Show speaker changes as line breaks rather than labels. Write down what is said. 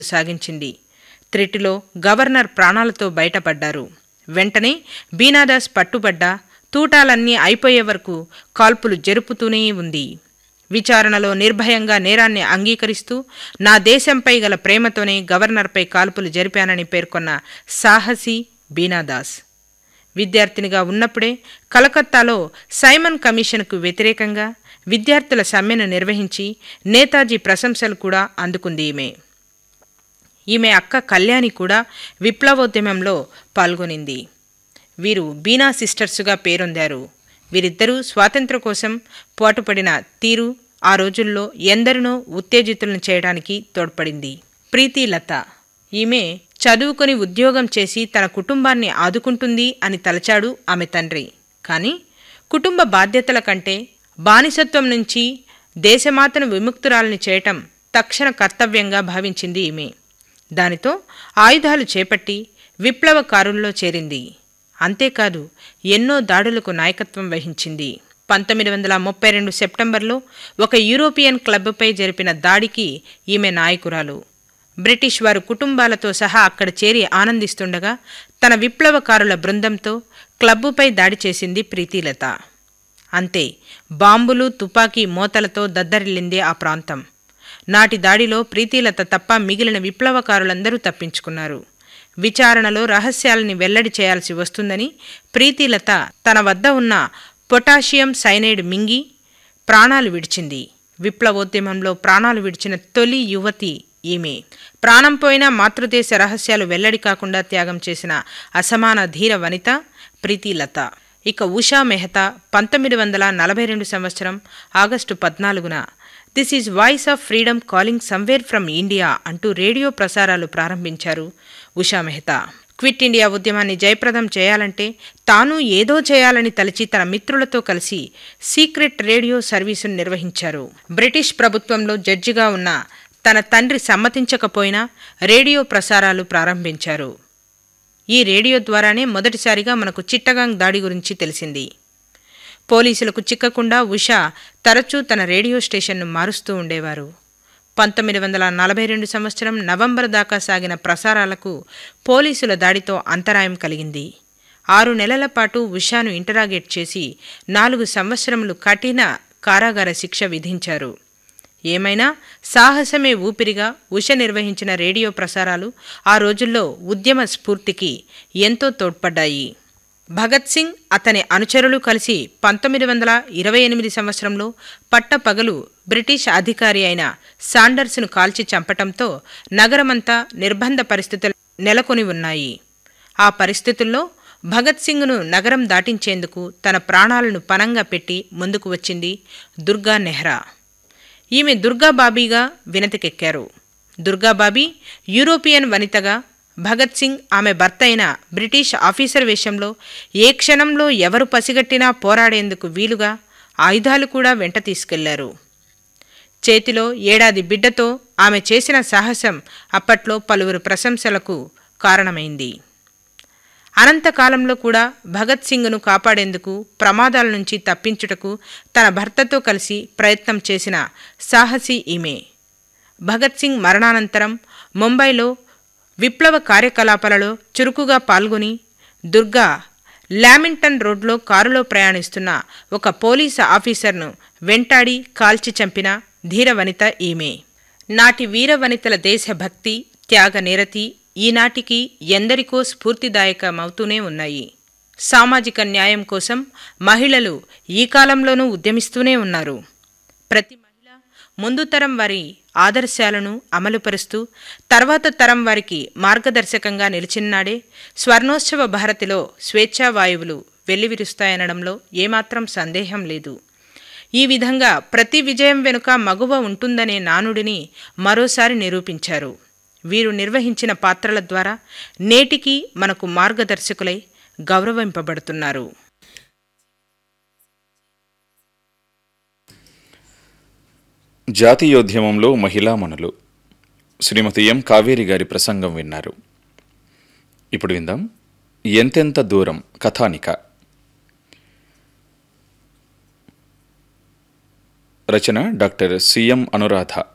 సాగించింది త్రిటిలో governor ప్రాణాలతో బయటపడ్డారు వెంటనే బీనాదాస్ పట్టుబడ్డా తూటాలన్నీ అయిపోయే వరకు కాల్పులు జరుపుతూనే ఉంది విచారణలో నిర్భయంగా నేరాన్ని అంగీకరిస్తూ నా దేశంపై గల ప్రేమతోనే గవర్నర్పై కాల్పులు జరిపానని పేర్కొన్న సాహసి బీనాదాస్ విద్యార్థినిగా ఉన్నప్పుడే కలకత్తాలో సైమన్ కమిషన్కు వ్యతిరేకంగా విద్యార్థుల సమ్మెను నిర్వహించి నేతాజీ ప్రశంసలు కూడా అందుకుంది ఈమె ఈమె అక్క కళ్యాణి కూడా విప్లవోద్యమంలో పాల్గొనింది వీరు బీనా సిస్టర్స్గా పేరొందారు వీరిద్దరూ స్వాతంత్ర కోసం పోటుపడిన తీరు ఆ రోజుల్లో ఎందరినో ఉత్తేజితులను చేయడానికి తోడ్పడింది ప్రీతి లత ఈమె చదువుకొని ఉద్యోగం చేసి తన కుటుంబాన్ని ఆదుకుంటుంది అని తలచాడు ఆమె తండ్రి కానీ కుటుంబ బాధ్యతల కంటే బానిసత్వం నుంచి దేశమాతను విముక్తురాలని చేయటం తక్షణ కర్తవ్యంగా భావించింది ఈమె దానితో ఆయుధాలు చేపట్టి విప్లవకారుల్లో చేరింది అంతేకాదు ఎన్నో దాడులకు నాయకత్వం వహించింది పంతొమ్మిది వందల ముప్పై రెండు సెప్టెంబర్లో ఒక యూరోపియన్ క్లబ్పై జరిపిన దాడికి ఈమె నాయకురాలు బ్రిటిష్ వారు కుటుంబాలతో సహా అక్కడ చేరి ఆనందిస్తుండగా తన విప్లవకారుల బృందంతో క్లబ్బుపై దాడి చేసింది ప్రీతిలత అంతే బాంబులు తుపాకీ మోతలతో దద్దరిల్లింది ఆ ప్రాంతం నాటి దాడిలో ప్రీతిలత తప్ప మిగిలిన విప్లవకారులందరూ తప్పించుకున్నారు విచారణలో రహస్యాలని వెల్లడి చేయాల్సి వస్తుందని ప్రీతిలత తన వద్ద ఉన్న పొటాషియం సైనైడ్ మింగి ప్రాణాలు విడిచింది విప్లవోద్యమంలో ప్రాణాలు విడిచిన తొలి యువతి ఈమె ప్రాణం పోయిన మాతృదేశ రహస్యాలు వెల్లడి కాకుండా త్యాగం చేసిన అసమాన ధీర వనిత ప్రీతిలత ఇక ఉషా మెహతా పంతొమ్మిది వందల నలభై రెండు సంవత్సరం ఆగస్టు పద్నాలుగున this is voice of freedom calling somewhere from India అంటూ రేడియో ప్రసారాలు ప్రారంభించారు ఉషా మెహతా క్విట్ ఇండియా ఉద్యమాన్ని జయప్రదం చేయాలంటే తాను ఏదో చేయాలని తలచి తన మిత్రులతో కలిసి సీక్రెట్ రేడియో సర్వీసును నిర్వహించారు బ్రిటిష్ ప్రభుత్వంలో జడ్జిగా ఉన్న తన తండ్రి సమ్మతించకపోయినా రేడియో ప్రసారాలు ప్రారంభించారు ఈ రేడియో ద్వారానే మొదటిసారిగా మనకు చిట్టగాంగ్ దాడి గురించి తెలిసింది పోలీసులకు చిక్కకుండా ఉషా తరచూ తన రేడియో స్టేషన్ను మారుస్తూ ఉండేవారు పంతొమ్మిది వందల నలభై రెండు సంవత్సరం నవంబర్ దాకా సాగిన ప్రసారాలకు పోలీసుల దాడితో అంతరాయం కలిగింది ఆరు నెలల పాటు ఉషాను ఇంటరాగేట్ చేసి నాలుగు సంవత్సరములు కఠిన కారాగార శిక్ష విధించారు ఏమైనా సాహసమే ఊపిరిగా ఉష నిర్వహించిన రేడియో ప్రసారాలు ఆ రోజుల్లో ఉద్యమ స్ఫూర్తికి ఎంతో తోడ్పడ్డాయి భగత్ సింగ్ అతని అనుచరులు కలిసి పంతొమ్మిది వందల ఇరవై ఎనిమిది సంవత్సరంలో పట్టపగలు బ్రిటిష్ అధికారి అయిన సాండర్స్ను కాల్చి చంపటంతో నగరమంతా నిర్బంధ పరిస్థితులు నెలకొని ఉన్నాయి ఆ పరిస్థితుల్లో భగత్ సింగ్ను నగరం దాటించేందుకు తన ప్రాణాలను పనంగా పెట్టి ముందుకు వచ్చింది దుర్గా నెహ్రా ఈమె దుర్గాబాబీగా వినతికెక్కారు దుర్గాబాబీ యూరోపియన్ వనితగా భగత్ సింగ్ ఆమె భర్త అయిన బ్రిటిష్ ఆఫీసర్ వేషంలో ఏ క్షణంలో ఎవరు పసిగట్టినా పోరాడేందుకు వీలుగా ఆయుధాలు కూడా వెంట తీసుకెళ్లారు చేతిలో ఏడాది బిడ్డతో ఆమె చేసిన సాహసం అప్పట్లో పలువురు ప్రశంసలకు కారణమైంది అనంతకాలంలో కూడా భగత్ సింగ్ను కాపాడేందుకు ప్రమాదాల నుంచి తప్పించుటకు తన భర్తతో కలిసి ప్రయత్నం చేసిన సాహసి ఈమె భగత్ సింగ్ మరణానంతరం ముంబైలో విప్లవ కార్యకలాపాలలో చురుకుగా పాల్గొని దుర్గా లామింటన్ రోడ్లో కారులో ప్రయాణిస్తున్న ఒక పోలీసు ఆఫీసర్ను వెంటాడి కాల్చి చంపిన ధీర వనిత ఈమె నాటి వీర వనితల దేశభక్తి త్యాగ నిరతి ఈనాటికి ఎందరికో స్ఫూర్తిదాయకమవుతూనే ఉన్నాయి సామాజిక న్యాయం కోసం మహిళలు ఈ కాలంలోనూ ఉద్యమిస్తూనే ఉన్నారు ప్రతి మహిళ ముందు తరం వారి ఆదర్శాలను అమలుపరుస్తూ తర్వాత తరం వారికి మార్గదర్శకంగా నిలిచిన్నాడే స్వర్ణోత్సవ భారతిలో స్వేచ్ఛా వాయువులు వెల్లివిరుస్తాయనడంలో ఏమాత్రం సందేహం లేదు ఈ విధంగా ప్రతి విజయం వెనుక మగువ ఉంటుందనే నానుడిని మరోసారి నిరూపించారు వీరు నిర్వహించిన పాత్రల ద్వారా నేటికి మనకు మార్గదర్శకులై గౌరవింపబడుతున్నారు
జాతీయోద్యమంలో మహిళామణులు శ్రీమతి ఎం కావేరి గారి ప్రసంగం విన్నారు ఇప్పుడు విందాం ఎంతెంత దూరం కథానిక రచన డాక్టర్ సిఎం అనురాధ